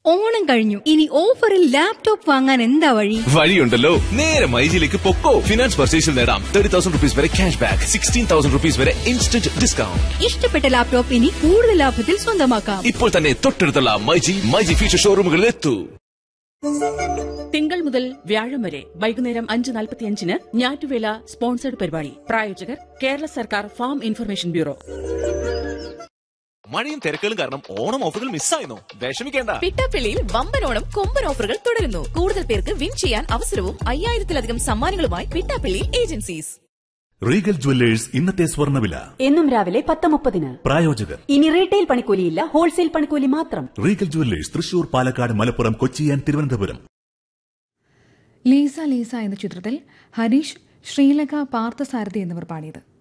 ഓണം കഴിഞ്ഞു ഇനി ഓഫറിൽ ലാപ്ടോപ്പ് വാങ്ങാൻ എന്താ വഴി വഴിയുണ്ടല്ലോ നേരെ മൈജിലേക്ക് പൊക്കോ ഫിനാൻസ് പർച്ചേസിൽ നേടാം തേർട്ടി തൗസൻഡ് റുപ്പീസ് വരെ cash back sixteen thousand rupees വരെ ഇൻസ്റ്റന്റ് ഡിസ്കൗണ്ട് ഇഷ്ടപ്പെട്ട ലാപ്ടോപ്പ് ഇനി കൂടുതൽ ലാഭത്തിൽ സ്വന്തമാക്കാം ഇപ്പോൾ തന്നെ തൊട്ടടുത്തുള്ള മൈജി മൈജി ഫീച്ചർ ഷോറൂമുകളിൽ എത്തൂ തിങ്കൾ മുതൽ വ്യാഴം വരെ വൈകുന്നേരം അഞ്ച് നാൽപ്പത്തിയഞ്ചിന് ഞാറ്റുവേല സ്പോൺസർഡ് പരിപാടി പ്രായോജകർ കേരള സർക്കാർ ഫാം ഇൻഫർമേഷൻ ബ്യൂറോ മഴയും തിരക്കുകളും കാരണം ഓണം ഓഫറുകൾ മിസ്സായിരുന്നു വിഷമിക്കേണ്ട പിട്ടാപ്പിള്ളിയിൽ വമ്പനോണം കൊമ്പൻ ഓഫറുകൾ തുടരുന്നു കൂടുതൽ പേർക്ക് വിൻ ചെയ്യാൻ അവസരവും അയ്യായിരത്തിലധികം സമ്മാനങ്ങളുമായി പിട്ടാപ്പിള്ളി ഏജൻസീസ് റീഗൽ ജുവല്ലേഴ്സ് ഇന്നത്തെ സ്വർണ്ണവില എന്നും രാവിലെ പത്ത് മുപ്പതിന് പ്രായോജകർ ഇനി റീറ്റെയിൽ പണിക്കൂലിയില്ല ഹോൾസെയിൽ പണിക്കൂലി മാത്രം Regal Jewellers Thrissur Palakkad Malappuram Kochi and Thiruvananthapuram Leesa Leesa എന്ന ചിത്രത്തിൽ ഹരീഷ് ശ്രീലക പാർത്ഥസാരഥി എന്നിവർ പാടിയത്